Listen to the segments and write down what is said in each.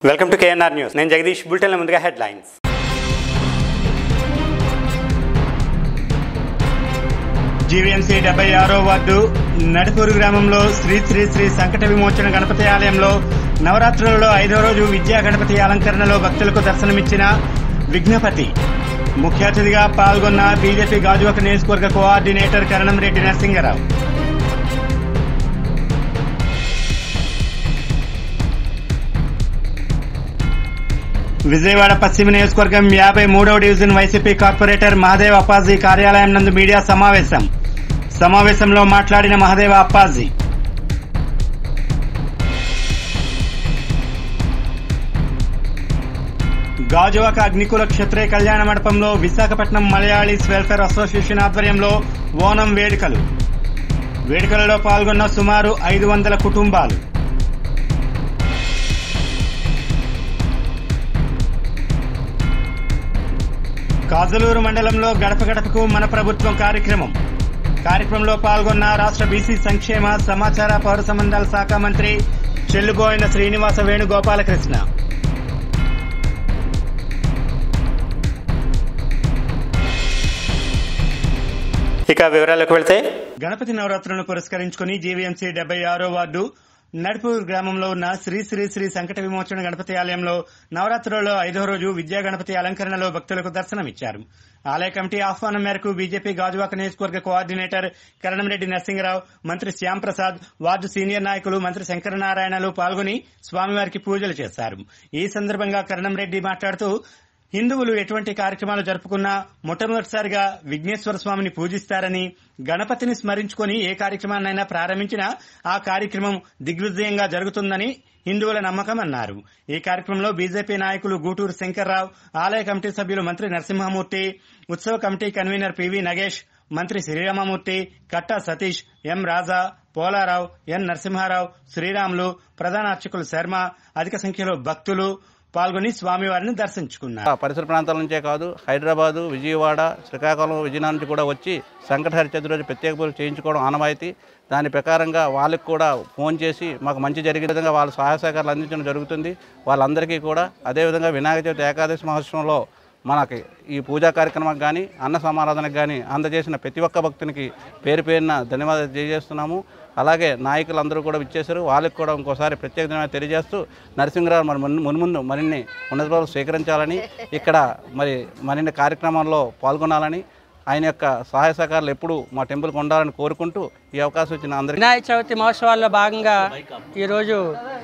Welcome to KNR news నేను జగదీష్ బులెటిన్ల ముందుగా headlines GVMC డెబ్బై ఆరో వార్డు నడుపూరు గ్రామంలో శ్రీ శ్రీ శ్రీ సంకట విమోచన గణపతి ఆలయంలో నవరాత్రులలో ఐదో రోజు విద్యా గణపతి అలంకరణలో భక్తులకు దర్శనమిచ్చిన విఘ్నపతి ముఖ్య అతిథిగా పాల్గొన్న బీజేపీ గాజువాక నియోజకవర్గ కోఆర్డినేటర్ కరణంరెడ్డి నరసింగరావు విజయవాడ పశ్చిమ నియోజకవర్గం యాభై మూడవ డివిజన్ వైసీపీ కార్పొరేటర్ మహదేవ్ అప్పాజీ కార్యాలయం నందు మీడియా సమావేశం సమావేశంలో మాట్లాడిన మహదేవ అప్పాజీ గాజువాక అగ్నికుల క్షత్రియ కళ్యాణ మండపంలో విశాఖపట్నం మలయాళీస్ వెల్ఫేర్ అసోసియేషన్ ఆధ్వర్యంలో ఓనం వేడుకలు వేడుకలలో పాల్గొన్న సుమారు ఐదు వందల కుటుంబాలు కాజలూరు మండలంలో గడప గడపకు మన ప్రభుత్వం కార్యక్రమం కార్యక్రమంలో పాల్గొన్న రాష్ట్ర బీసీ సంక్షేమ సమాచార పౌర సంబంధాల శాఖ మంత్రి చెల్లుబోయిన శ్రీనివాస వేణుగోపాలకృష్ణ ఇక వివరాలకు వెళ్తే గణపతి నవరాత్రులను పురస్కరించుకుని జీవీఎంసీ డెబ్బై ఆరో వార్డు నడుపూర్ గ్రామంలో ఉన్న శ్రీ శ్రీ శ్రీ సంకట విమోచన గణపతి ఆలయంలో నవరాత్రులలో ఐదో రోజు విద్యా గణపతి అలంకరణలో భక్తులకు దర్శనమిచ్చారు ఆలయ కమిటీ ఆహ్వానం మేరకు బీజేపీ గాజువాక నియోజకవర్గ కోఆర్డినేటర్ కరణంరెడ్డి నరసింహరావు మంత్రి శ్యాంప్రసాద్ వార్డు సీనియర్ నాయకులు మంత్రి శంకరనారాయణలు పాల్గొని స్వామివారికి పూజలు చేశారు ఈ సందర్భంగా కరణంరెడ్డి మాట్లాడుతూ హిందువులు ఎటువంటి కార్యక్రమాలు జరుపుకున్నా మొట్టమొదటిసారిగా విఘ్నేశ్వర స్వామిని పూజిస్తారని గణపతిని స్మరించుకొని ఏ కార్యక్రమాన్నైనా ప్రారంభించినా ఆ కార్యక్రమం దిగ్విజయంగా జరుగుతుందని హిందువుల నమ్మకం అన్నారు ఈ కార్యక్రమంలో బీజేపీ నాయకులు గూటూరు శంకర్రావు ఆలయ కమిటీ సభ్యులు మంత్రి నరసింహమూర్తి ఉత్సవ కమిటీ కన్వీనర్ పివి నగేష్ మంత్రి శ్రీరామమూర్తి కట్టా సతీష్ ఎం రాజా పోలారావు ఎన్ నరసింహారావు శ్రీరాములు ప్రధాన అర్చకులు శర్మ అధిక సంఖ్యలో భక్తులు పాల్గొని స్వామివారిని దర్శించుకున్నారు ఆ పరిసర ప్రాంతాల నుంచే కాదు హైదరాబాదు విజయవాడ శ్రీకాకుళం విజయనగరం నుంచి కూడా వచ్చి సంకటహరి చతుర్థి రోజు ప్రత్యేక పూజలు చేయించుకోవడం ఆనవాయితీ దాని ప్రకారంగా వాళ్ళకి కూడా ఫోన్ చేసి మాకు మంచి జరిగే విధంగా వాళ్ళ సహాయ సహకారాలు అందించడం జరుగుతుంది వాళ్ళందరికీ కూడా అదేవిధంగా వినాయక చవితి ఏకాదశి మహోత్సవంలో మనకి ఈ పూజా కార్యక్రమానికి కానీ అన్న సమారాధనకు కానీ అందజేసిన ప్రతి ఒక్క భక్తునికి పేరు పేరున ధన్యవాదాలు తెలియజేస్తున్నాము అలాగే నాయకులందరూ కూడా ఇచ్చేశారు వాళ్ళకి కూడా ఇంకోసారి ప్రత్యేక ధన్యవాదాలు తెలియజేస్తూ నరసింహరావు మరి మున్- మున్ముందు మరిన్ని ఉన్నత పదవులు స్వీకరించాలని ఇక్కడ మరి మరిన్ని కార్యక్రమాల్లో పాల్గొనాలని ఆయన యొక్క సహాయ సహకారాలు ఎప్పుడూ మా టెంపుల్కి ఉండాలని కోరుకుంటూ ఈ అవకాశం ఇచ్చిన అందరికీ వినాయక చవితి మహోత్సవాల్లో భాగంగా ఈరోజు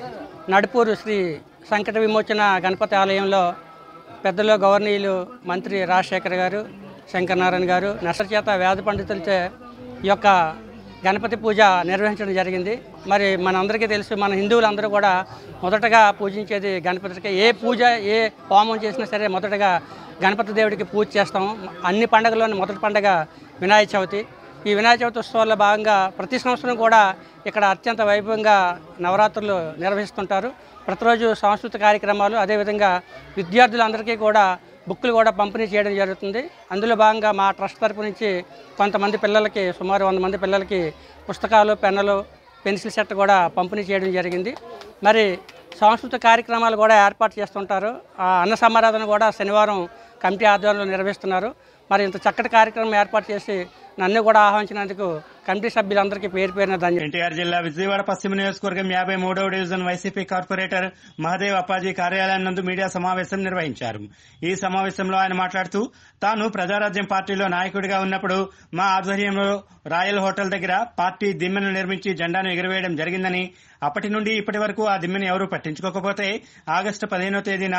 నడుపూరు శ్రీ సంకట విమోచన గణపతి ఆలయంలో పెద్దలు గవర్నీయులు మంత్రి రాజశేఖర్ గారు శంకరనారాయణ గారు నర్సరి చేత వేద పండితులచే ఈ యొక్క గణపతి పూజ నిర్వహించడం జరిగింది మరి మనందరికీ తెలుసు మన హిందువులందరూ కూడా మొదటగా పూజించేది గణపతికి ఏ పూజ ఏ హోమం చేసినా సరే మొదటగా గణపతి దేవుడికి పూజ చేస్తాం అన్ని పండుగల్లోని మొదటి పండుగ వినాయక చవితి ఈ వినాయక చవితి ఉత్సవాల్లో భాగంగా ప్రతి సంవత్సరం కూడా ఇక్కడ అత్యంత వైభవంగా నవరాత్రులు నిర్వహిస్తుంటారు ప్రతిరోజు సాంస్కృతిక కార్యక్రమాలు అదేవిధంగా విద్యార్థులందరికీ కూడా బుక్కులు కూడా పంపిణీ చేయడం జరుగుతుంది అందులో భాగంగా మా ట్రస్ట్ తరపు నుంచి కొంతమంది పిల్లలకి సుమారు వంద మంది పిల్లలకి పుస్తకాలు పెన్నులు పెన్సిల్ సెట్ కూడా పంపిణీ చేయడం జరిగింది మరి సాంస్కృతిక కార్యక్రమాలు కూడా ఏర్పాటు చేస్తుంటారు ఆ అన్న సమారాధన కూడా శనివారం కమిటీ ఆధ్వర్యంలో నిర్వహిస్తున్నారు మరి ఇంత చక్కటి కార్యక్రమం ఏర్పాటు చేసి నన్ను కూడా ఆహ్వానించినందుకు కమిటీ సభ్యులందరికీ పేరు పేరున ధన్యవాదాలు ఎన్టీఆర్ జిల్లా విజయవాడ పశ్చిమ నియోజకవర్గం యాభై మూడవ డివిజన్ వైసీపీ కార్పొరేటర్ మహదేవ్ అప్పాజీ కార్యాలయం నందు మీడియా సమావేశం నిర్వహించారు ఈ సమావేశంలో ఆయన మాట్లాడుతూ తాను ప్రజారాజ్యం పార్టీలో నాయకుడిగా ఉన్నప్పుడు మా ఆధ్వర్యంలో రాయల్ హోటల్ దగ్గర పార్టీ దిమ్మెను నిర్మించి జెండాను ఎగురవేయడం జరిగిందని అప్పటి నుండి ఇప్పటి వరకు ఆ దిమ్మెను ఎవరూ పట్టించుకోకపోతే ఆగస్టు పదిహేనో తేదీన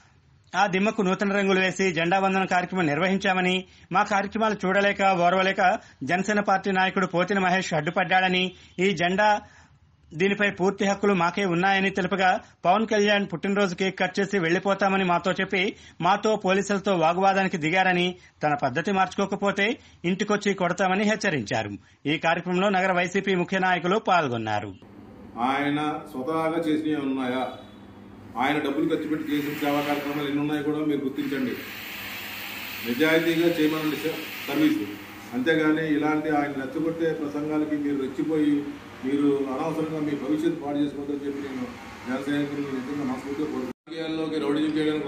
ఆ దిమ్మకు నూతన రంగులు వేసి జెండా వందన కార్యక్రమం నిర్వహించామని మా కార్యక్రమాలు చూడలేక ఓర్వలేక జనసేన పార్టీ నాయకుడు పోతిన మహేష్ అడ్డుపడ్డాడని ఈ జెండా దీనిపై పూర్తి హక్కులు మాకే ఉన్నాయని తెలుపగా పవన్ కళ్యాణ్ పుట్టినరోజు కేక్ కట్ చేసి వెళ్లిపోతామని మాతో చెప్పి మాతో పోలీసులతో వాగ్వాదానికి దిగారని తన పద్ధతి మార్చుకోకపోతే ఇంటికొచ్చి కొడతామని హెచ్చరించారు ఈ కార్యక్రమంలో నగర వైసీపీ ముఖ్య నాయకులు పాల్గొన్నారు ఆయన స్వతహాగా చేసినవి ఉన్నాయా ఆయన డబ్బులు ఖర్చు పెట్టి చేసిన సేవా కార్యక్రమాలు ఎన్ని ఉన్నాయో కూడా మీరు గుర్తించండి నిజాయితీగా చేయమనండి స- సర్వీసు అంతేగాని ఇలాంటి ఆయన రెచ్చగొట్టే ప్రసంగాలకి మీరు రెచ్చిపోయి మీరు అనవసరంగా మీ భవిష్యత్తు పాడు చేసుకోవద్దని చెప్పి నేను జనసైనికులు నిజంగా మనస్ఫూర్తిగా కోరుకుంటున్నాను.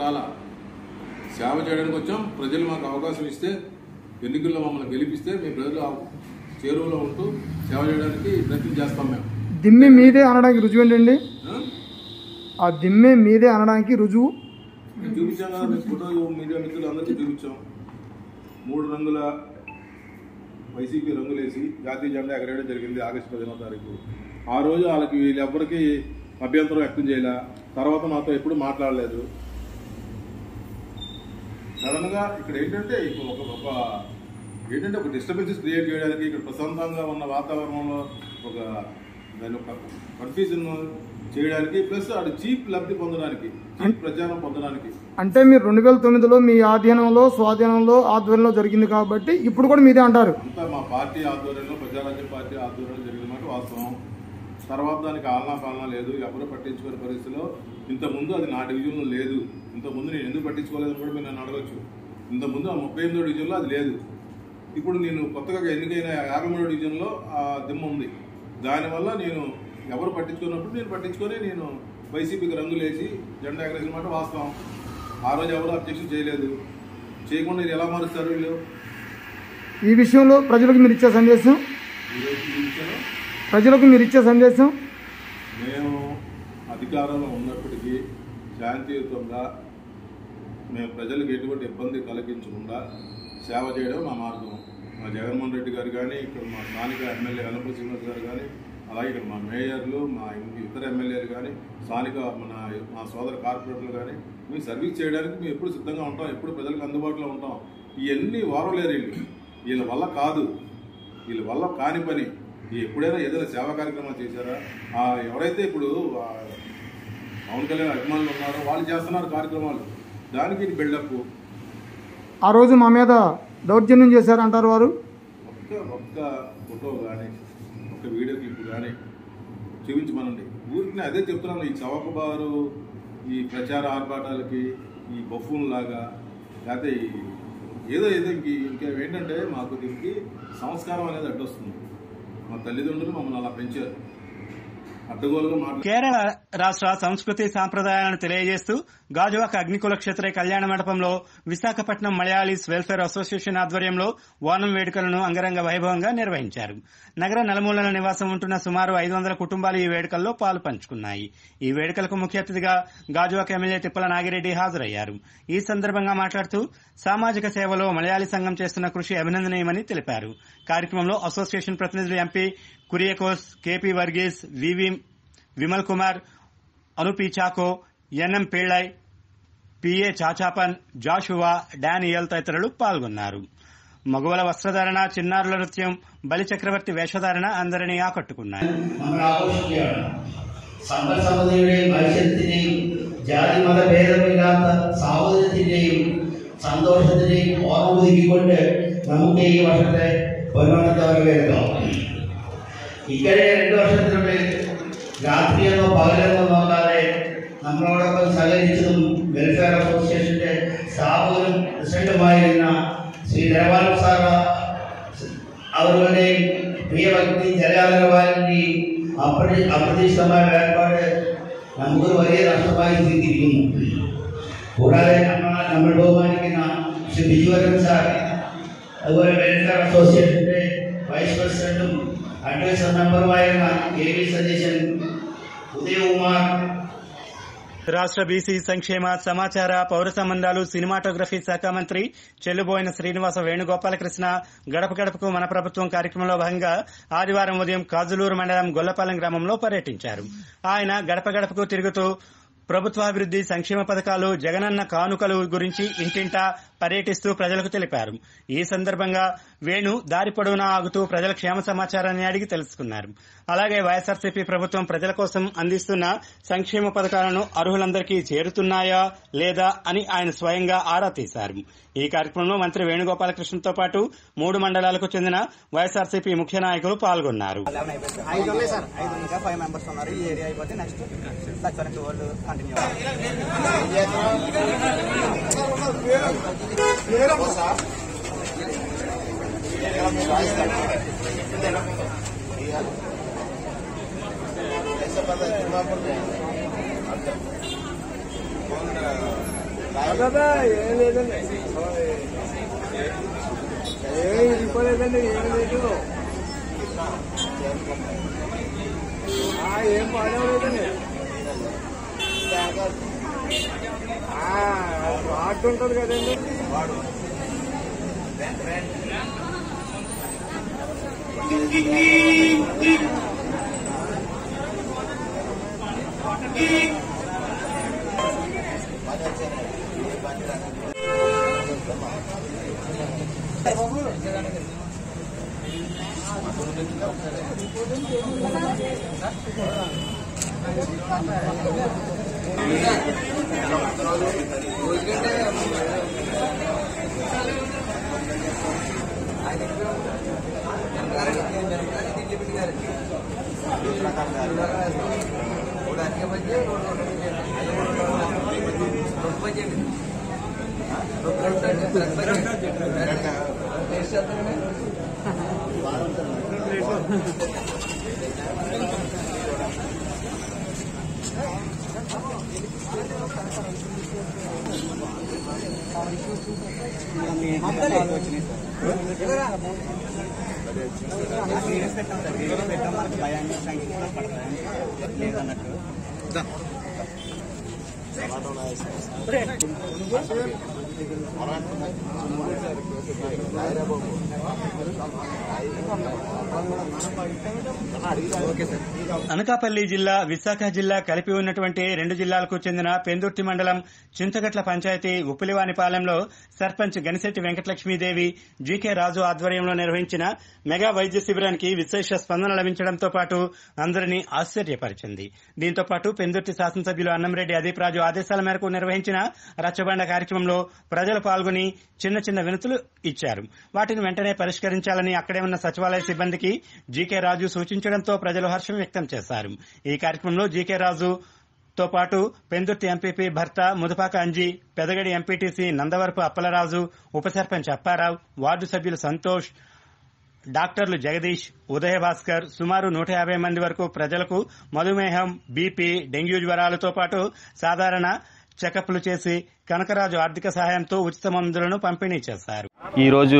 రాలా సేవ చేయడానికి వచ్చాం ప్రజలు మాకు అవకాశం ఇస్తే ఎన్నికల్లో మమ్మల్ని గెలిపిస్తే మేము ప్రజలు ఆ చేరువలో ఉంటూ సేవ చేయడానికి ప్రయత్నం చేస్తాం మేము దిమ్మె మీదే అనడానికి రుజువు ఏంటండి ఆ? ఆ దిమ్మె మీదే అనడానికి రుజువు మేము చూపించాం కదా మీ ఫోటో మీడియా మిత్రులు అందరికీ చూపించాం మూడు రంగుల వైసీపీ రంగులేసి జాతీయ జెండా ఎగరేయడం జరిగింది ఆగస్టు పదిహేనో తారీఖు ఆ రోజు వాళ్ళకి వీళ్ళెవ్వరికి అభ్యంతరం వ్యక్తం చేయలే తర్వాత మాతో ఎప్పుడు మాట్లాడలేదు సడన్ గా ఇక్కడ ఏంటంటే ఇప్పుడు ఒక ఒక ఏంటంటే ఒక డిస్టర్బెన్సెస్ క్రియేట్ చేయడానికి ఇక్కడ ప్రశాంతంగా ఉన్న వాతావరణంలో ఒక దాని ఒక కన్ఫ్యూజన్ చేయడానికి ప్లస్ ఆడు చీప్ లబ్ధి పొందడానికి చీప్ ప్రచారం పొందడానికి అంటే మీరు రెండు వేల తొమ్మిదిలో మీ ఆధీనంలో స్వాధీనంలో ఆధ్వర్యంలో జరిగింది కాబట్టి ఇప్పుడు కూడా మీదే అంటారు అంతా మా పార్టీ ఆధ్వర్యంలో ప్రజారాజ్య పార్టీ ఆధ్వర్యంలో జరిగిన మాట వాస్తవం తర్వాత దానికి ఆలనా పాలన లేదు ఎవరు పట్టించుకునే పరిస్థితిలో ఇంతకుముందు అది నా డివిజన్లో లేదు ఇంతకుముందు నేను ఎందుకు పట్టించుకోలేదని కూడా మీరు నన్ను అడగచ్చు ఇంతకుముందు ఆ ముప్పై ఎనిమిదో డివిజన్లో అది లేదు ఇప్పుడు నేను కొత్తగా ఎన్నికైన యాభై మూడో డివిజన్లో ఆ దిమ్మ ఉంది దానివల్ల నేను ఎవరు పట్టించుకున్నప్పుడు నేను పట్టించుకొని నేను వైసీపీకి రంగులేసి జెండా ఎగరేసిన మాట వాస్తవం ఆ రోజు ఎవరు అబ్జెక్షన్ చేయలేదు చేయకుండా ఇది ఎలా మారుస్తారు వీళ్ళు ఈ విషయంలో ప్రజలకు మీరు ఇచ్చే సందేశం ఈరోజు ఈ విషయంలో ప్రజలకు మీరు ఇచ్చే సందేశం మేము అధికారంలో ఉన్నప్పటికీ శాంతియుతంగా మేము ప్రజలకు ఎటువంటి ఇబ్బంది కలిగించకుండా సేవ చేయడం మా మార్గం మా జగన్మోహన్ రెడ్డి గారు కానీ ఇక్కడ మా స్థానిక ఎమ్మెల్యే వెల్లపూడి శ్రీనివాస్ గారు కానీ అలాగే ఇక్కడ మా మేయర్లు మా ఇంక ఇతర ఎమ్మెల్యేలు కానీ స్థానిక మన మా సోదర కార్పొరేటర్లు కానీ మేము సర్వీస్ చేయడానికి మేము ఎప్పుడు సిద్ధంగా ఉంటాం ఎప్పుడు ప్రజలకు అందుబాటులో ఉంటాం ఇవన్నీ వారలేరు వీళ్ళు వీళ్ళ వల్ల కాదు వీళ్ళ వల్ల కాని పని ఈ ఎప్పుడైనా ఏదైనా సేవా కార్యక్రమాలు చేశారా ఆ ఎవరైతే ఇప్పుడు ఆ పవన్ కళ్యాణ్ అభిమానులు ఉన్నారో వాళ్ళు చేస్తున్నారు కార్యక్రమాలు దానికి ఇది బిల్డప్ ఆ రోజు మా మీద దౌర్జన్యం చేశారు అంటారు వారు ఒక్క ఒక్క ఫోటో కానీ ఒక్క వీడియో క్లిప్ కానీ చూపించమనండి ఊరికి అదే చెప్తున్నాను ఈ చౌకబారు ఈ ప్రచార ఆర్భాటాలకి ఈ బఫూన్ లాగా లేకపోతే ఈ ఏదో ఏదో ఇంక ఇంకా ఏంటంటే మాకు దీనికి సంస్కారం అనేది అడ్డొస్తుంది మా తల్లిదండ్రులు మమ్మల్ని అలా పెంచారు అడ్డగోలుగా మాట్లాడు కేరళ రాష్ట్ర సంస్కృతి సాంప్రదాయాలను తెలియజేస్తూ గాజువాక అగ్నికుల క్షేత్ర కళ్యాణ మండపంలో విశాఖపట్నం మలయాళీస్ వెల్ఫేర్ అసోసియేషన్ ఆధ్వర్యంలో ఓనం వేడుకలను అంగరంగ వైభవంగా నిర్వహించారు నగర నలుమూలల నివాసం ఉంటున్న సుమారు ఐదు వందల కుటుంబాలు ఈ వేడుకల్లో పాలు పంచుకున్నాయి ఈ వేడుకలకు ముఖ్య అతిథిగా గాజువాక ఎమ్మెల్యే తిప్పల నాగిరెడ్డి హాజరయ్యారు ఈ సందర్భంగా మాట్లాడుతూ సామాజిక సేవలో మలయాళీ సంఘం చేస్తున్న కృషి అభినందనీయమని తెలిపారు కార్యక్రమంలో అసోసియేషన్ ప్రతినిధులు MP Kuriakose K P Varghese V V Vimal Kumar అనుపి చాకో ఎన్ఎం పిళ్ళై పిఏ చాచాపన్ జాషువా డానియల్ తదితరులు పాల్గొన్నారు మగవల వస్త్రధారణ చిన్నారుల నృత్యం బలి చక్రవర్తి వేషధారణ అందరినీ ఆకట్టుకున్నాయి നമ്മൾ ആഘോഷിക്കുകയാണ് സമ്പൽ സമൃദ്ധിയുടെയും ഐശ്വര്യത്തിന്റെയും ജാതി മത ഭേദമില്ലാത്ത സാഹോദര്യത്തിന്റെയും സന്തോഷത്തിന്റെയും ഓർമ്മ പുതുക്കിക്കൊണ്ട് നമുക്ക് ഈ വർഷത്തെ പൊന്നോണത്തെ വരവേൽക്കാം ഇക്കഴിഞ്ഞ രണ്ട് വർഷത്തിനുള്ളിൽ രാത്രിയെന്നോ പകലെന്നോ നോക്കാതെ നമ്മളോടൊപ്പം സഹകരിച്ചതും വെൽഫെയർ അസോസിയേഷന്റെ സ്ഥാപകരും പ്രസിഡന്റുമായിരുന്ന ശ്രീ ധനപാൽ സാറ അവരുടെയും പ്രിയഭക്തി ജലാലവാലിന്റെയും അപ്രതി അപ്രതീക്ഷിതമായ വേർപാട് നമുക്കൊരു വലിയ നഷ്ടമായി തീർത്തിരിക്കുന്നു കൂടാതെ നമ്മൾ നമ്മൾ ബഹുമാനിക്കുന്ന ശ്രീ ബിജുവരൻ സാർ അതുപോലെ വെൽഫെയർ അസോസിയേഷന്റെ വൈസ് പ്രസിഡന്റും അഡ്വൈസർ മെമ്പറുമായിരുന്ന കെ വി സതീശൻ ഉദയകുമാർ రాష్ట్ర బీసీ సంక్షేమ సమాచార పౌర సంబంధాలు సినిమాటోగ్రఫీ శాఖ మంత్రి చెల్లుబోయిన శ్రీనివాస వేణుగోపాలకృష్ణ గడప గడపకు మన ప్రభుత్వం కార్యక్రమంలో భాగంగా ఆదివారం ఉదయం కాజులూరు మండలం గొల్లపాలెం గ్రామంలో పర్యటించారు ఆయన గడప గడపకు తిరుగుతూ ప్రభుత్వాభివృద్ది సంక్షేమ పథకాలు జగనన్న కానుకలు గురించి ఇంటింటా పర్యటిస్తూ ప్రజలకు తెలిపారు ఈ సందర్భంగా వేణు దారి పొడవునా ఆగుతూ ప్రజల క్షేమ సమాచారాన్ని అడిగి తెలుసుకున్నారు అలాగే వైఎస్ఆర్సీపీ ప్రభుత్వం ప్రజల కోసం అందిస్తున్న సంక్షేమ పథకాలను అర్హులందరికీ చేరుతున్నాయా లేదా అని ఆయన స్వయంగా ఆరా తీశారు ఈ కార్యక్రమంలో మంత్రి వేణుగోపాలకృష్ణతో పాటు మూడు మండలాలకు చెందిన వైఎస్ఆర్సీపీ ముఖ్య నాయకులు పాల్గొన్నారు ఐదు ఉన్నాయి సార్ ఐదు ఇంకా ఫైవ్ మెంబర్స్ ఉన్నారు ఈ ఏరియా అయిపోతే నెక్స్ట్ లక్ష వాళ్ళు కంటిన్యూ అనకాపల్లి జిల్లా విశాఖ జిల్లా కలిపి ఉన్నటువంటి రెండు జిల్లాలకు చెందిన పెందుర్తి మండలం చింతగట్ల పంచాయతీ ఉప్పులివానిపాలెంలో సర్పంచ్ గనిశెట్టి వెంకటలక్ష్మీదేవి జీకే రాజు ఆధ్వర్యంలో నిర్వహించిన మెగా వైద్య శిబిరానికి విశేష స్పందన లభించడంతో పాటు అందరినీ ఆశ్చర్యపరిచింది దీంతో పాటు పెందుర్తి శాసనసభ్యులు అన్నంరెడ్డి అదీప్ రాజు ఆదేశాల మేరకు నిర్వహించిన రచ్చబండ కార్యక్రమంలో ప్రజలు పాల్గొని చిన్న చిన్న వినతులు ఇచ్చారు వాటిని వెంటనే పరిష్కరించాలని అక్కడే ఉన్న సచివాలయ సిబ్బందికి జీకే రాజు సూచించడంతో ప్రజలు హర్షం వ్యక్తం చేశారు ఈ కార్యక్రమంలో జీకే రాజు తో పాటు పెందుర్తి ఎంపీపీ భర్త ముదుపాక అంజి పెదగడి ఎంపీటీసీ నందవరపు అప్పలరాజు ఉప సర్పంచ్ అప్పారావు వార్డు సభ్యులు సంతోష్ డాక్టర్లు జగదీష్ ఉదయ భాస్కర్ సుమారు నూట యాభై మంది వరకు ప్రజలకు మధుమేహం బీపీ డెంగ్యూ జ్వరాలతో పాటు సాధారణ చెకప్లు చేసి కనకరాజు ఆర్థిక సహాయంతో ఉచిత మందులను పంపిణీ చేశారు ఈరోజు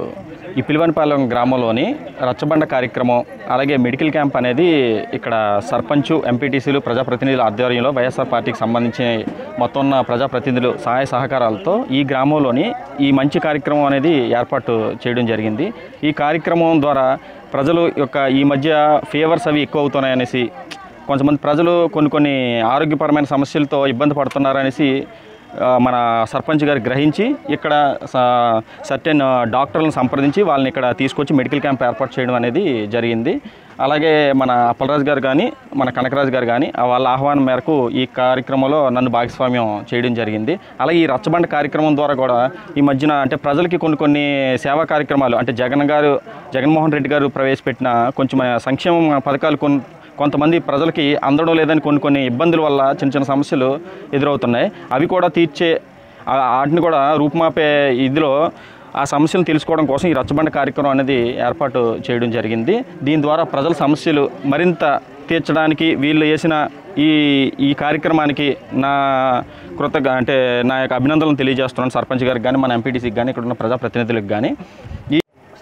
ఈ పిలివనపాలెం గ్రామంలోని రచ్చబండ కార్యక్రమం అలాగే మెడికల్ క్యాంప్ అనేది ఇక్కడ సర్పంచ్ ఎంపీటీసీలు ప్రజాప్రతినిధుల ఆధ్వర్యంలో వైఎస్ఆర్ పార్టీకి సంబంధించి మొత్తం ఉన్న ప్రజాప్రతినిధులు సహాయ సహకారాలతో ఈ గ్రామంలోని ఈ మంచి కార్యక్రమం అనేది ఏర్పాటు చేయడం జరిగింది ఈ కార్యక్రమం ద్వారా ప్రజలు యొక్క ఈ మధ్య ఫీవర్స్ అవి ఎక్కువ అవుతున్నాయనేసి కొంతమంది ప్రజలు కొన్ని కొన్ని ఆరోగ్యపరమైన సమస్యలతో ఇబ్బంది పడుతున్నారనేసి ఆ, మన సర్పంచ్ గారు గ్రహించి ఇక్కడ సర్టెన్ డాక్టర్లను సంప్రదించి వాళ్ళని ఇక్కడ తీసుకొచ్చి మెడికల్ క్యాంప్ ఏర్పాటు చేయడం అనేది జరిగింది అలాగే మన అప్పలరాజు గారు కానీ మన కనకరాజు గారు కానీ ఆ వాళ్ళ ఆహ్వానం మేరకు ఈ కార్యక్రమంలో నన్ను భాగస్వామ్యం చేయడం జరిగింది అలాగే ఈ రచ్చబండ కార్యక్రమం ద్వారా కూడా ఈ మధ్యన అంటే ప్రజలకి కొన్ని కొన్ని సేవా కార్యక్రమాలు అంటే జగన్ గారు జగన్మోహన్ రెడ్డి గారు ప్రవేశపెట్టిన కొంచెం సంక్షేమ పథకాలు కొన్ని కొంతమంది ప్రజలకి అందడం లేదని కొన్ని కొన్ని ఇబ్బందుల వల్ల చిన్న చిన్న సమస్యలు ఎదురవుతున్నాయి అవి కూడా తీర్చే ఆ- వాటిని కూడా రూపుమాపే ఇదిలో ఆ సమస్యలను తెలుసుకోవడం కోసం ఈ రచ్చబండ కార్యక్రమం అనేది ఏర్పాటు చేయడం జరిగింది దీని ద్వారా ప్రజల సమస్యలు మరింత తీర్చడానికి వీళ్ళు వేసిన ఈ ఈ కార్యక్రమానికి నా కృతజ్ఞ అంటే నా యొక్క అభినందనలు తెలియజేస్తున్నాను సర్పంచ్ గారికి కానీ మన ఎంపీటీసీకి కానీ ఇక్కడ ఉన్న ప్రజాప్రతినిధులకు కానీ ఈ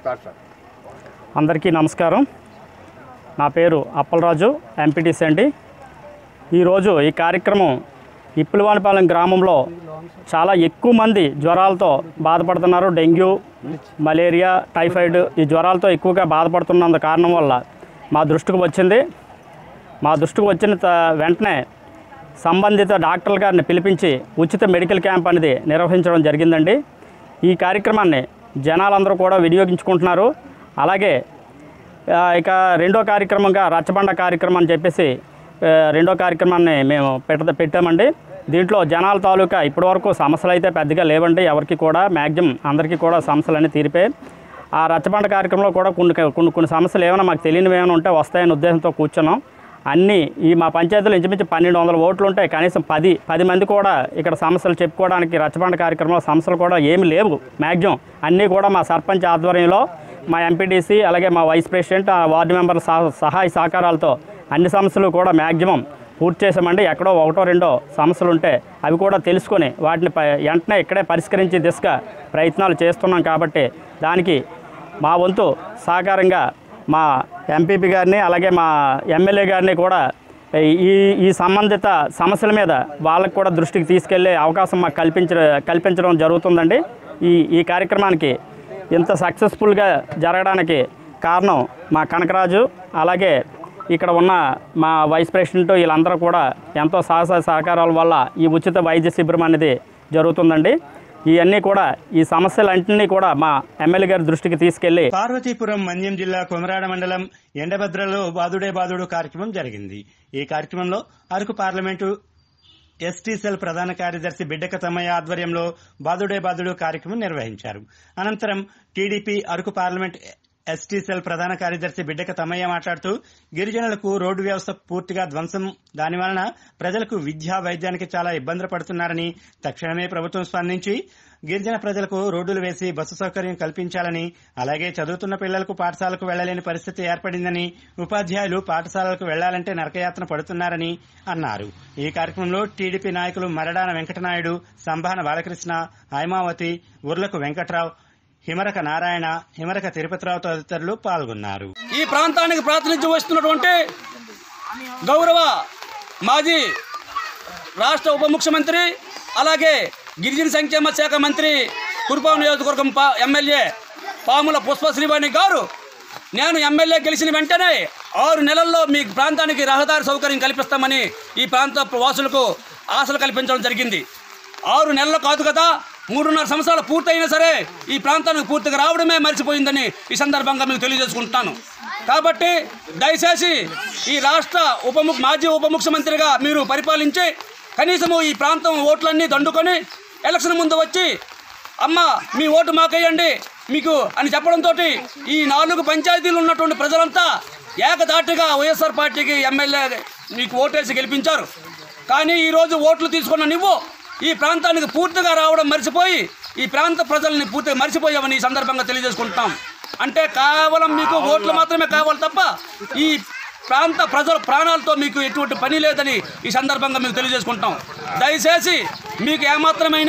అందరికీ నమస్కారం నా పేరు అప్పలరాజు ఎంపీటీసీ అండి ఈరోజు ఈ కార్యక్రమం ఇప్పులవానిపాలెం గ్రామంలో చాలా ఎక్కువ మంది జ్వరాలతో బాధపడుతున్నారు డెంగ్యూ మలేరియా టైఫాయిడ్ ఈ జ్వరాలతో ఎక్కువగా బాధపడుతున్నందు కారణం వల్ల మా దృష్టికి వచ్చింది మా దృష్టికి వచ్చిన త- వెంటనే సంబంధిత డాక్టర్ల గారిని పిలిపించి ఉచిత మెడికల్ క్యాంప్ అనేది నిర్వహించడం జరిగిందండి ఈ కార్యక్రమాన్ని జనాలందరూ కూడా వినియోగించుకుంటున్నారు అలాగే ఆ, ఇక రెండో కార్యక్రమంగా రచ్చబండ కార్యక్రమం అని చెప్పేసి ఆ, రెండో కార్యక్రమాన్ని మేము పెట్ట పెట్టామండి దీంట్లో జనాల తాలూకా ఇప్పటివరకు సమస్యలు అయితే పెద్దగా లేవండి ఎవరికి కూడా మ్యాక్సిమం అందరికీ కూడా సమస్యలు అన్నీ తీరిపోయాయి ఆ రచ్చబండ కార్యక్రమంలో కూడా కొన్ని కొన్ని కొన్ని సమస్యలు ఏమైనా మాకు తెలియనివి ఏమైనా ఉంటే వస్తాయనే ఉద్దేశంతో కూర్చున్నాం అన్నీ ఈ మా పంచాయతీలో ఇంచుమించు పన్నెండు వందల ఓట్లు ఉంటాయి కనీసం పది పది మంది కూడా ఇక్కడ సమస్యలు చెప్పుకోవడానికి రచ్చబండ కార్యక్రమంలో సమస్యలు కూడా ఏమి లేవు మ్యాక్సిమం అన్నీ కూడా మా సర్పంచ్ ఆధ్వర్యంలో మా ఎంపీటీసీ అలాగే మా వైస్ ప్రెసిడెంట్ ఆ వార్డు మెంబర్ల సహ- సహాయ సహకారాలతో అన్ని సమస్యలు కూడా మ్యాక్సిమం పూర్తి చేసామండి ఎక్కడో ఒకటో రెండో సమస్యలు ఉంటే అవి కూడా తెలుసుకొని వాటిని ప- వెంటనే ఇక్కడే పరిష్కరించే దిశగా ప్రయత్నాలు చేస్తున్నాం కాబట్టి దానికి మా వంతు సహకారంగా మా ఎంపీపీ గారిని అలాగే మా ఎమ్మెల్యే గారిని కూడా ఈ ఈ సంబంధిత సమస్యల మీద వాళ్ళకు కూడా దృష్టికి తీసుకెళ్లే అవకాశం మాకు కల్పించ కల్పించడం జరుగుతుందండి ఈ ఈ కార్యక్రమానికి ఇంత సక్సెస్ఫుల్గా జరగడానికి కారణం మా కనకరాజు అలాగే ఇక్కడ ఉన్న మా వైస్ ప్రెసిడెంట్ వీళ్ళందరూ కూడా ఎంతో సహస సహకారాల వల్ల ఈ ఉచిత వైద్య శిబిరం అనేది జరుగుతుందండి ఇవన్నీ కూడా ఈ సమస్యలన్నింటినీ కూడా మా ఎమ్మెల్యే గారి దృష్టికి తీసుకెళ్లి పార్వతీపురం మన్యం జిల్లా కొమరాడ మండలం ఎండభద్రలో బాదుడే బాదుడు కార్యక్రమం జరిగింది ఈ కార్యక్రమంలో అరకు పార్లమెంటు ఎస్టీ సెల్ ప్రధాన కార్యదర్శి బిడ్డక తమ్మయ్య ఆధ్వర్యంలో బాదుడే బాదుడు కార్యక్రమం నిర్వహించారు అనంతరం TDP Araku parliament ST cell ప్రధాన కార్యదర్శి బిడ్డక తమ్మయ్య మాట్లాడుతూ గిరిజనులకు రోడ్డు వ్యవస్థ పూర్తిగా ధ్వంసం దాని వలన ప్రజలకు విద్యా వైద్యానికి చాలా ఇబ్బందులు పడుతున్నారని తక్షణమే ప్రభుత్వం స్పందించి గిరిజన ప్రజలకు రోడ్డులు వేసి బస్సు సౌకర్యం కల్పించాలని అలాగే చదువుతున్న పిల్లలకు పాఠశాలకు వెళ్లలేని పరిస్థితి ఏర్పడిందని ఉపాధ్యాయులు పాఠశాలలకు వెళ్లాలంటే నరకయాత్ర పడుతున్నారని అన్నారు ఈ కార్యక్రమంలో టీడీపీ నాయకులు మరడాన వెంకటనాయుడు సంభాన బాలకృష్ణ హైమావతి ఉర్లకు వెంకట్రావు హిమరక నారాయణ హిమరక తిరుపతిరావు తదితరులు పాల్గొన్నారు ఈ ప్రాంతానికి ప్రాతినిధ్యం వస్తున్నటువంటి గౌరవ మాజీ రాష్ట్ర ఉప ముఖ్యమంత్రి అలాగే గిరిజన సంక్షేమ శాఖ మంత్రి కురుపాం నియోజకవర్గం పా ఎమ్మెల్యే పాముల పుష్ప శ్రీవాణి గారు నేను ఎమ్మెల్యే గెలిచిన వెంటనే ఆరు నెలల్లో మీ ప్రాంతానికి రహదారి సౌకర్యం కల్పిస్తామని ఈ ప్రాంత వాసులకు ఆశలు కల్పించడం జరిగింది ఆరు నెలలు కాదు కదా మూడున్నర సంవత్సరాలు పూర్తయినా సరే ఈ ప్రాంతానికి పూర్తిగా రావడమే మర్చిపోయిందని ఈ సందర్భంగా మీకు తెలియజేసుకుంటున్నాను కాబట్టి దయచేసి ఈ రాష్ట్ర ఉప ము- మాజీ ఉప ముఖ్యమంత్రిగా మీరు పరిపాలించి కనీసము ఈ ప్రాంతం ఓట్లన్నీ దండుకొని ఎలక్షన్ ముందు వచ్చి అమ్మ మీ ఓటు మాకేయండి మీకు అని చెప్పడంతో ఈ నాలుగు పంచాయతీలు ఉన్నటువంటి ప్రజలంతా ఏకదాటిగా వైఎస్ఆర్ పార్టీకి ఎమ్మెల్యే మీకు ఓటేసి గెలిపించారు కానీ ఈరోజు ఓట్లు తీసుకున్న నువ్వు ఈ ప్రాంతానికి పూర్తిగా రావడం మర్చిపోయి ఈ ప్రాంత ప్రజల్ని పూర్తిగా మర్చిపోయామని ఈ సందర్భంగా తెలియజేసుకుంటాం అంటే కేవలం మీకు ఓట్లు మాత్రమే కావాలి తప్ప ఈ ప్రాంత ప్రజల ప్రాణాలతో మీకు ఎటువంటి పని లేదని ఈ సందర్భంగా మీకు తెలియజేసుకుంటాం దయచేసి మీకు ఏమాత్రమైన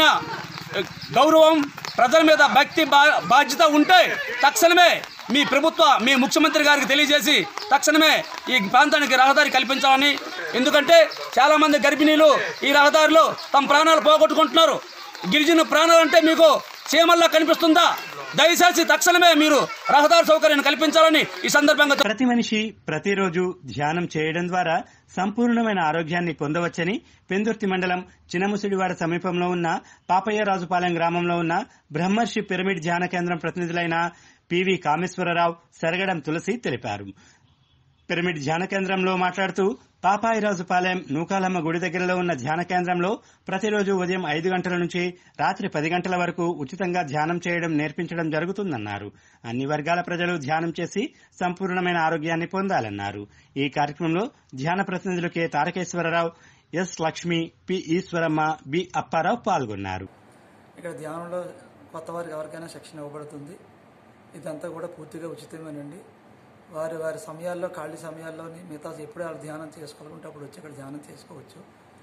గౌరవం ప్రజల మీద భక్తి బా- బాధ్యత ఉంటే తక్షణమే మీ ప్రభుత్వ మీ ముఖ్యమంత్రి గారికి తెలియజేసి తక్షణమే ఈ ప్రాంతానికి రహదారి కల్పించాలని ఎందుకంటే చాలామంది గర్భిణీలు ఈ రహదారిలో తమ ప్రాణాలు పోగొట్టుకుంటున్నారు గిరిజన ప్రాణాలంటే మీకు చీమల్లా కనిపిస్తుందా దయచేసి తక్షణమే మీరు రహదారి సౌకర్యాన్ని కల్పించాలని ఈ సందర్భంగా ప్రతి మనిషి ప్రతిరోజు ధ్యానం చేయడం ద్వారా సంపూర్ణమైన ఆరోగ్యాన్ని పొందవచ్చని పెందుర్తి మండలం చినముసిడివాడ సమీపంలో ఉన్న పాపయ్యరాజుపాలెం గ్రామంలో ఉన్న బ్రహ్మర్షి పిరమిడ్ ధ్యాన కేంద్రం ప్రతినిధులైన పివి కామేశ్వరరావు సరగడం తులసి తెలిపారు పిరమిడ్ ధ్యాన కేంద్రంలో మాట్లాడుతూ పాపాయిరాజుపాలెం నూకాలమ్మ గుడి దగ్గరలో ఉన్న ధ్యాన కేంద్రంలో ప్రతిరోజు ఉదయం ఐదు గంటల నుంచి రాత్రి పది గంటల వరకు ఉచితంగా ధ్యానం చేయడం నేర్పించడం జరుగుతుందన్నారు అన్ని వర్గాల ప్రజలు ధ్యానం చేసి సంపూర్ణమైన ఆరోగ్యాన్ని పొందాలన్నారు ఈ కార్యక్రమంలో ధ్యాన ప్రతినిధులు K Tarakeswararao S Lakshmi P Eswaramma B Apparao పాల్గొన్నారు ఇక్కడ ధ్యానంలో కొత్త వారికి ఎవరికైనా శిక్షణ ఇవ్వబడుతుంది ఇదంతా కూడా పూర్తిగా ఉచితమేనండి వారి వారి సమయాల్లో ఖాళీ సమయాల్లోని మిగతా ఎప్పుడు వాళ్ళు ధ్యానం చేసుకోవాలంటే అప్పుడు వచ్చి ఇక్కడ ధ్యానం చేసుకోవచ్చు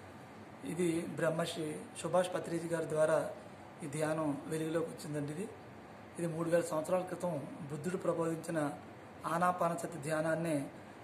ఇది బ్రహ్మశ్రీ సుభాష్ పత్రిజీ గారి ద్వారా ఈ ధ్యానం వెలుగులోకి వచ్చిందండి ఇది ఇది మూడు వేల సంవత్సరాల క్రితం బుద్ధుడు ప్రబోధించిన ఆనాపానసతి ధ్యానాన్ని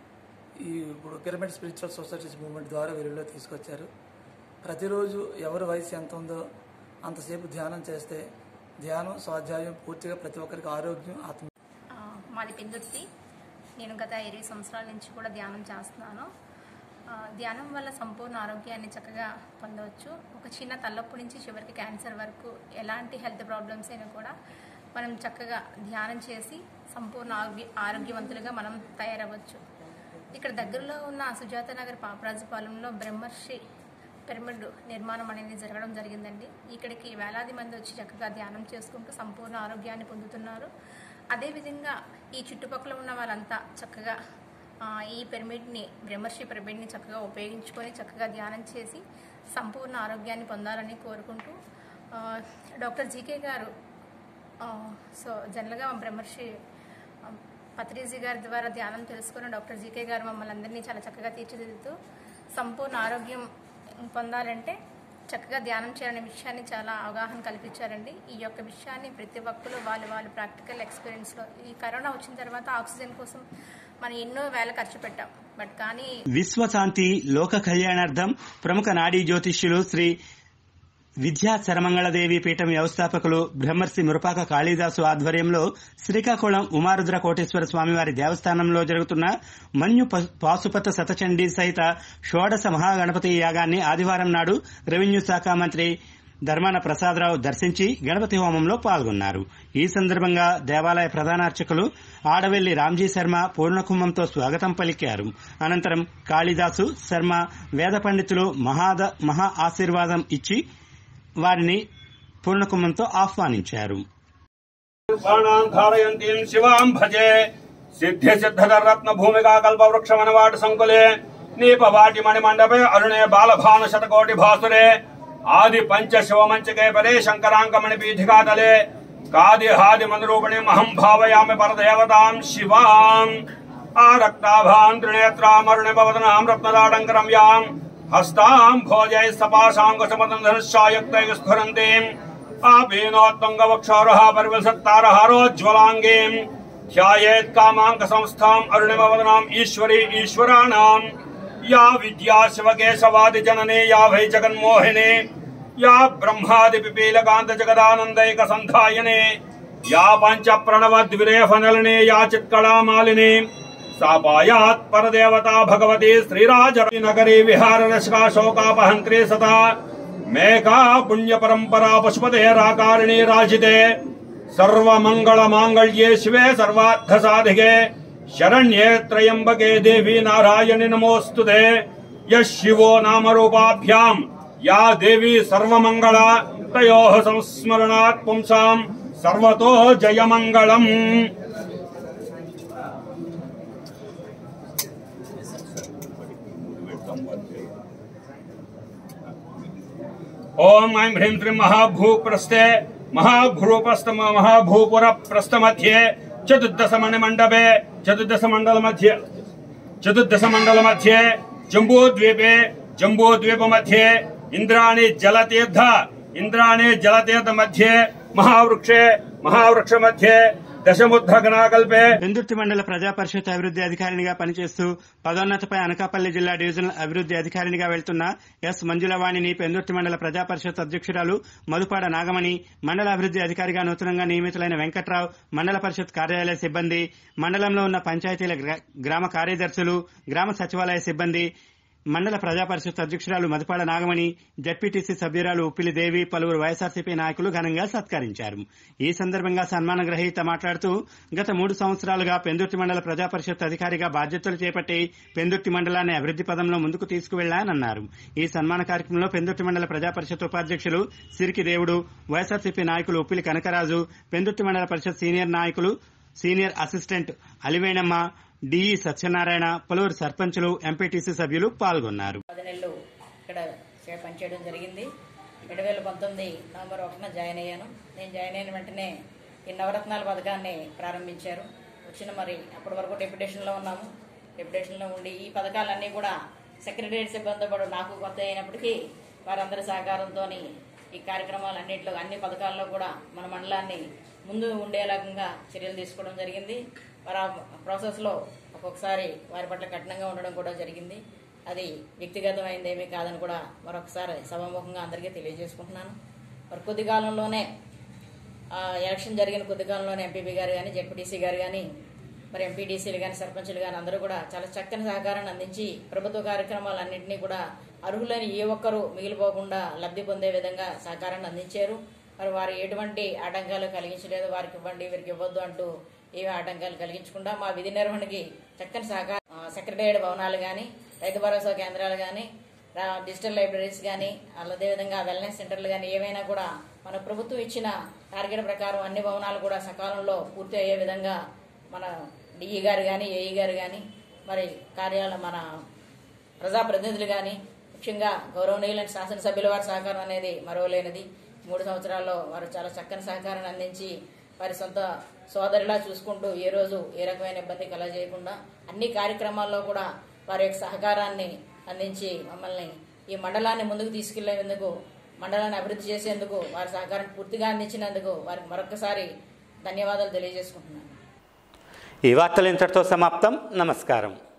ఈ ఇప్పుడు పిరమిడ్ స్పిరిచువల్ సొసైటీస్ మూవ్మెంట్ ద్వారా వెలుగులో తీసుకొచ్చారు ప్రతిరోజు ఎవరి వయసు ఎంత ఉందో అంతసేపు ధ్యానం చేస్తే ధ్యానం స్వాధ్యాయం పూర్తిగా ప్రతి ఒక్కరికి ఆరోగ్యం ఆత్మ ఆ, మాది పెందుర్తి నేను గత ఇరవై సంవత్సరాల నుంచి కూడా ధ్యానం చేస్తున్నాను ఆ, ధ్యానం వల్ల సంపూర్ణ ఆరోగ్యాన్ని చక్కగా పొందవచ్చు ఒక చిన్న తలనొప్పి నుంచి చివరికి క్యాన్సర్ వరకు ఎలాంటి హెల్త్ ప్రాబ్లమ్స్ అయినా కూడా మనం చక్కగా ధ్యానం చేసి సంపూర్ణ ఆరోగ్య ఆరోగ్యవంతులుగా మనం తయారవ్వచ్చు ఇక్కడ దగ్గరలో ఉన్న సుజాత నగర్ పాపరాజుపాలెంలో బ్రహ్మర్షి పిరమిడ్ నిర్మాణం అనేది జరగడం జరిగిందండి ఇక్కడికి వేలాది మంది వచ్చి చక్కగా ధ్యానం చేసుకుంటూ సంపూర్ణ ఆరోగ్యాన్ని పొందుతున్నారు అదేవిధంగా ఈ చుట్టుపక్కల ఉన్న వాళ్ళంతా చక్కగా ఆ, ఈ పిరమిడ్ని బ్రహ్మర్షి పిరమిడ్ని చక్కగా ఉపయోగించుకొని చక్కగా ధ్యానం చేసి సంపూర్ణ ఆరోగ్యాన్ని పొందాలని కోరుకుంటూ ఆ, డాక్టర్ జీకే గారు ఆ, సో జనరల్గా బ్రహ్మర్షి ఆ, పత్రిజీ గారి ద్వారా ధ్యానం తెలుసుకున్న డాక్టర్ జీకే గారు మమ్మల్ని అందరినీ చాలా చక్కగా తీర్చిదిద్దుతూ సంపూర్ణ ఆరోగ్యం పొందాలంటే చక్కగా ధ్యానం చేయాలనే విషయాన్ని చాలా అవగాహన కల్పించారండి ఈ యొక్క విషయాన్ని ప్రతి ఒక్కరు వాళ్ళు వాళ్ళు ప్రాక్టికల్ ఎక్స్పీరియన్స్లో ఈ కరోనా వచ్చిన తర్వాత ఆక్సిజన్ కోసం మనం ఎన్నో వేల ఖర్చు పెట్టాం బట్ కానీ విశ్వశాంతి లోక కళ్యాణార్థం ప్రముఖ నాడీ జ్యోతిష్యులు శ్రీ విద్యా శరమంగళదేవి పీఠం వ్యవస్థాపకులు బ్రహ్మర్షి మురపాక కాళీదాసు ఆధ్వర్యంలో శ్రీకాకుళం ఉమారుద్ర కోటేశ్వర స్వామివారి దేవస్థానంలో జరుగుతున్న మన్యు ప- పాశుపత శతచండీ సహిత షోడశ మహాగణపతి యాగాన్ని ఆదివారం నాడు రెవెన్యూ శాఖ మంత్రి ధర్మాన ప్రసాదరావు దర్శించి గణపతి హోమంలో పాల్గొన్నారు ఈ సందర్భంగా దేవాలయ ప్రధానార్చకులు ఆడవెల్లి రామ్జీ శర్మ పూర్ణకుంభంతో స్వాగతం పలికారు అనంతరం కాళిదాసు శర్మ వేద పండితులు మహాద మహా ఆశీర్వాదం ఇచ్చి వారిని పూర్ణకుంభంతో ఆహ్వానించారు బాణాం ధారయంతీం శివాం భజే సిద్ధి సిద్ధర రత్న భూమికా కల్ప వృక్ష వనవాటి సంకులే నీప వాటి మణి మండపే అరుణే బాలభాను శతకోటి భాసురే ఆది పంచ శివమంచకే పరే శంకరాంక మణి పీఠికాతలే కాది హాది మనురూపిణి మహం భావయామి పరదేవతాం శివాం ఆ రక్తాభాం త్రినేత్రామరుణి భవదనాం రత్నదాడంకరం యాం హస్తాం భోజై సపాశాంకుశమదం ధనుష్యాయుక్తై స్ఫురంతీం ఆపీనోత్తుంగవక్షోరः పరివసత్తారహారోజ్వలాంగీం ధ్యాయేత్ కామాంక సంస్థాం అరుణిమవదనాం ఈశ్వరీ ఈశ్వరాణాం యా విద్యా శివకేశవాది జననే యా వై జగన్మోహిని యా బ్రహ్మాది పిపీలకాంత జగదానందైక సంధాయనే యా పంచ ప్రణవ ద్విరేఫనలిని యా చిత్కళామాలిని సాపాయాత్ పరదేవతా భగవతి శ్రీరాజ నగరీ విహార రశకా శోకాపహంత్రి సదా మేకా పుణ్య పరంపరా పశుపతే రాకారిణి రాజితే సర్వమంగళ మాంగళ్యే శివే సర్వార్థ సాధికే శరణ్యే త్రయంబకే దేవి నారాయణి నమోస్తుతే యశ్ శివో నామరూపాభ్యాం యా దేవి సర్వమంగళ తయో సంస్మరణాత్ పుంసాం సర్వతో జయమంగళం ఓం ఐం హ్రీం శ్రీం మహాభూప్రస్థే మహాభూపస్థ మహాభూపుర ప్రస్థ మధ్యే చతుర్దశ మణి మండపే చతుర్దశ మండల మధ్య చతుర్దశ మండల మధ్యే జంబూద్వీపే జంబూద్వీప మధ్యే ఇంద్రాణి జలతీర్థ ఇంద్రాణి జలతీర్థ మధ్యే మహావృక్షే మహావృక్ష మధ్యే దశముద్ర గణాకల్పే పెందుర్తి మండల ప్రజా పరిషత్ అభివృద్ధి అధికారినిగా పనిచేస్తూ పదోన్నతిపై అనకాపల్లి జిల్లా డివిజనల్ అభివృద్ధి అధికారినిగా వెళ్తున్న ఎస్ మంజులవాణిని పెందుర్తి మండల ప్రజా పరిషత్ అధ్యక్షురాలు మధుపాడ నాగమణి మండల అభివృద్ధి అధికారిగా నూతనంగా నియమితులైన వెంకట్రావు మండల పరిషత్ కార్యాలయ సిబ్బంది మండలంలో ఉన్న పంచాయతీల గ్రా- గ్రామ కార్యదర్శులు గ్రామ సచివాలయ సిబ్బంది మండల ప్రజా పరిషత్ అధ్యక్షురాలు మధుపాడ నాగమణి జడ్పీటీసీ సభ్యురాలు ఉప్పిలి దేవి పలువురు వైఎస్ఆర్సీపీ నాయకులు ఘనంగా సత్కరించారు ఈ సందర్భంగా సన్మాన గ్రహీత మాట్లాడుతూ గత మూడు సంవత్సరాలుగా పెందుర్తి మండల ప్రజా పరిషత్ అధికారిగా బాధ్యతలు చేపట్టి పెందుర్తి మండలాన్ని అభివృద్ధి పదంలో ముందుకు తీసుకువెళ్లానన్నారు ఈ సన్మాన కార్యక్రమంలో పెందుర్తి మండల ప్రజా పరిషత్ ఉపాధ్యక్షులు సిరికి దేవుడు వైఎస్ఆర్సీపీ నాయకులు ఉప్పిలి కనకరాజు పెందుర్తి మండల పరిషత్ సీనియర్ నాయకులు senior assistant Alivenamma D E Satyanarayana పలువురు సర్పంచులు ఎంపీటీసీ సభ్యులు పాల్గొన్నారు పది నెలలు ఇక్కడ చే- పనిచేయడం జరిగింది రెండు వేల పంతొమ్మిది నవంబర్ ఒకటిన జాయిన్ అయ్యాను నేను జాయిన్ అయిన వెంటనే ఈ నవరత్నాల పథకాన్ని ప్రారంభించారు వచ్చిన మరి అప్పటి వరకు డెప్యుటేషన్లో ఉన్నాము డెప్యుటేషన్లో ఉండి ఈ పథకాలన్నీ కూడా సెక్రటరియట్ సిబ్బంది కూడా నాకు కొత్త అయినప్పటికీ వారందరి సహకారంతో ఈ కార్యక్రమాలన్నింటిలో అన్ని పథకాల్లో కూడా మన మండలాన్ని ముందు ఉండేలాగా చర్యలు తీసుకోవడం జరిగింది మరి ఆ ప్రాసెస్లో ఒక్కొక్కసారి వారి పట్ల కఠినంగా ఉండడం కూడా జరిగింది అది వ్యక్తిగతమైనది ఏమీ కాదని కూడా మరొకసారి సభాముఖంగా అందరికీ తెలియజేసుకుంటున్నాను మరి కొద్ది కాలంలోనే ఆ, ఎలక్షన్ జరిగిన కొద్ది కాలంలోనే ఎంపీపీ గారు కానీ జెడ్పీటీసీ గారు కానీ మరి ఎంపీటీసీలు కానీ సర్పంచులు కానీ అందరూ కూడా చాలా చక్కని సహకారాన్ని అందించి ప్రభుత్వ కార్యక్రమాలన్నింటినీ కూడా అర్హులైన ఏ ఒక్కరూ మిగిలిపోకుండా లబ్ధి పొందే విధంగా సహకారాన్ని అందించారు మరి వారు ఎటువంటి ఆటంకాలు కలిగించలేదు వారికి ఇవ్వండి వీరికి ఇవ్వద్దు అంటూ ఏమి ఆటంకాలు కలిగించకుండా మా విధి నిర్వహణకి చక్కని సహకారం ఆ, సెక్రటేరియట్ భవనాలు కానీ రైతు భరోసా కేంద్రాలు కానీ రా- డిజిటల్ లైబ్రరీస్ కానీ అదేవిధంగా వెల్నెస్ సెంటర్లు కానీ ఏవైనా కూడా మన ప్రభుత్వం ఇచ్చిన టార్గెట్ ప్రకారం అన్ని భవనాలు కూడా సకాలంలో పూర్తి అయ్యే విధంగా మన డిఈ గారు కానీ ఏఈ గారు కానీ మరి కార్యాలయం మన ప్రజాప్రతినిధులు కానీ ముఖ్యంగా గౌరవనీయులైన శాసనసభ్యుల వారి సహకారం అనేది మరవలేనిది మూడు సంవత్సరాల్లో వారు చాలా చక్కని సహకారాన్ని అందించి వారి సొంత సోదరిలా చూసుకుంటూ ఏ రోజు ఏ రకమైన ఇబ్బంది కలగజేయకుండా అన్ని కార్యక్రమాల్లో కూడా వారి యొక్క సహకారాన్ని అందించి మమ్మల్ని ఈ మండలాన్ని ముందుకు తీసుకెళ్లేందుకు మండలాన్ని అభివృద్ధి చేసేందుకు వారి సహకారం పూర్తిగా అందించినందుకు వారికి మరొకసారి ధన్యవాదాలు తెలియజేసుకుంటున్నాను ఈ వార్తలు ఇంతటితో సమాప్తం నమస్కారం